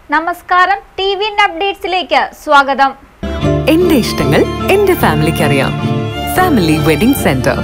നമസ്കാരം T V അപ്ഡേറ്റ്സിലേക്ക് സ്വാഗതം എന്റെ ഇഷ്ടങ്ങൾ എന്റെ ഫാമിലിക്ക് അറിയാം ഫാമിലി വെഡിംഗ് സെന്റർ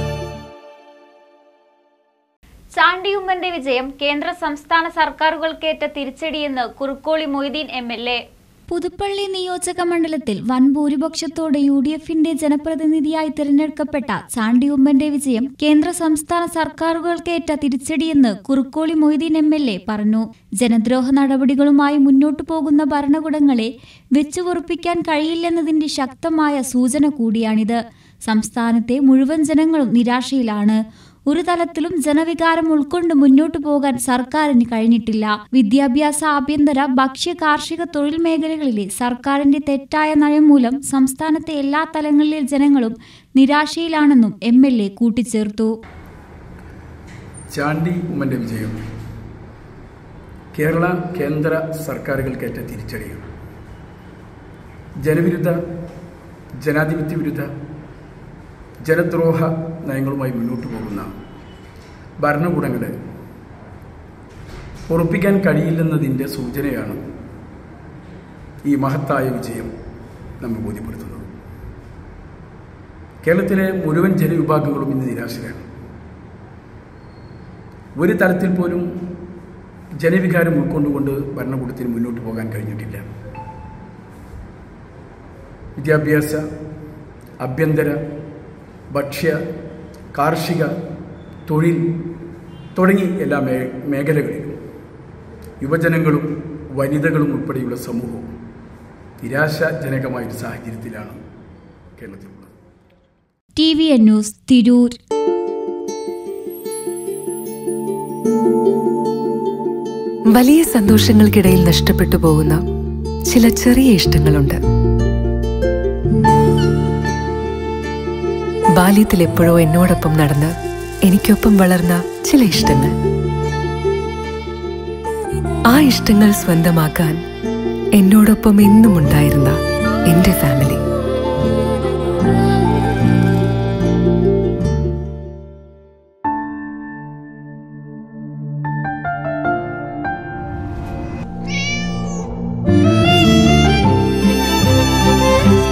ചാണ്ടിയുമ്മന്റെ വിജയം കേന്ദ്ര സംസ്ഥാന സർക്കാരുകൾക്കേറ്റ തിരിച്ചടിയെന്ന് Kurukkoli Moideen M L A Puthuppally നിയോജക മണ്ഡലത്തിൽ വൻ ഭൂരിപക്ഷത്തോടെ യു ഡി എഫിന്റെ ജനപ്രതിനിധിയായി തിരഞ്ഞെടുക്കപ്പെട്ട ചാണ്ടിയുമ്മന്റെ വിജയം കേന്ദ്ര സംസ്ഥാന സർക്കാരുകൾക്കേറ്റ തിരിച്ചടിയെന്ന് Kurukkoli Moideen M L A പറഞ്ഞു ജനദ്രോഹ നടപടികളുമായി മുന്നോട്ടു പോകുന്ന ഭരണകൂടങ്ങളെ വെച്ചുപൊറുപ്പിക്കാൻ കഴിയില്ലെന്നതിന്റെ ശക്തമായ സൂചന കൂടിയാണിത് സംസ്ഥാനത്തെ മുഴുവൻ ജനങ്ങളും നിരാശയിലാണ് ഒരു തലത്തിലും ജനവികാരം ഉൾക്കൊണ്ട് മുന്നോട്ടു പോകാൻ സർക്കാരിന് കഴിഞ്ഞിട്ടില്ല വിദ്യാഭ്യാസ ആഭ്യന്തര ഭക്ഷ്യ കാർഷിക തൊഴിൽ മേഖലകളിലെ സർക്കാരിന്റെ തെറ്റായ നയം മൂലം സംസ്ഥാനത്തെ എല്ലാ തലങ്ങളിലെ ജനങ്ങളും നിരാശയിലാണെന്നും എം എൽ എ കൂട്ടിച്ചേർത്തു ചാണ്ടി ഉമ്മൻ്റെ വിജയം കേരള കേന്ദ്ര സർക്കാരുകൾക്കേറ്റ തിരിച്ചടിയാണ് ജനവിരുദ്ധ ജനാധിപത്യ വിരുദ്ധ ജനദ്രോഹ നയങ്ങളുമായി മുന്നോട്ട് പോകുന്ന ഭരണകൂടങ്ങളെ ഉറപ്പിക്കാൻ കഴിയില്ലെന്നതിൻ്റെ സൂചനയാണ് ഈ മഹത്തായ വിജയം നമ്മെ ബോധ്യപ്പെടുത്തുന്നത് കേരളത്തിലെ മുഴുവൻ ജനവിഭാഗങ്ങളും ഇന്ന് നിരാശരാണ് ഒരു തലത്തിൽ പോലും ജനവികാരം ഉൾക്കൊണ്ടുകൊണ്ട് ഭരണകൂടത്തിന് മുന്നോട്ട് പോകാൻ കഴിഞ്ഞിട്ടില്ല വിദ്യാഭ്യാസ ആഭ്യന്തര ഭക്ഷ്യ കാർഷിക തൊഴിൽ തുടങ്ങി എല്ലാ മേ മേഖലകളിലും യുവജനങ്ങളും വനിതകളും ഉൾപ്പെടെയുള്ള സമൂഹവും നിരാശാജനകമായൊരു സാഹചര്യത്തിലാണ് കേരളത്തിലുള്ളത് T V N news Tirur വലിയ സന്തോഷങ്ങൾക്കിടയിൽ നഷ്ടപ്പെട്ടു പോകുന്ന ചില ചെറിയ ഇഷ്ടങ്ങളുണ്ട് ബാല്യത്തിൽ എപ്പോഴോ എന്നോടൊപ്പം നടന്ന് എനിക്കൊപ്പം വളർന്ന ചില ഇഷ്ടങ്ങൾ ആ ഇഷ്ടങ്ങൾ സ്വന്തമാക്കാൻ എന്നോടൊപ്പം എന്നും ഉണ്ടായിരുന്ന എന്റെ ഫാമിലി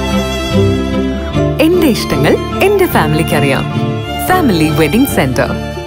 എന്റെ ഇഷ്ടങ്ങൾ എന്റെ ഫാമിലിക്ക് അറിയാം ഫാമിലി വെഡിംഗ് സെന്റർ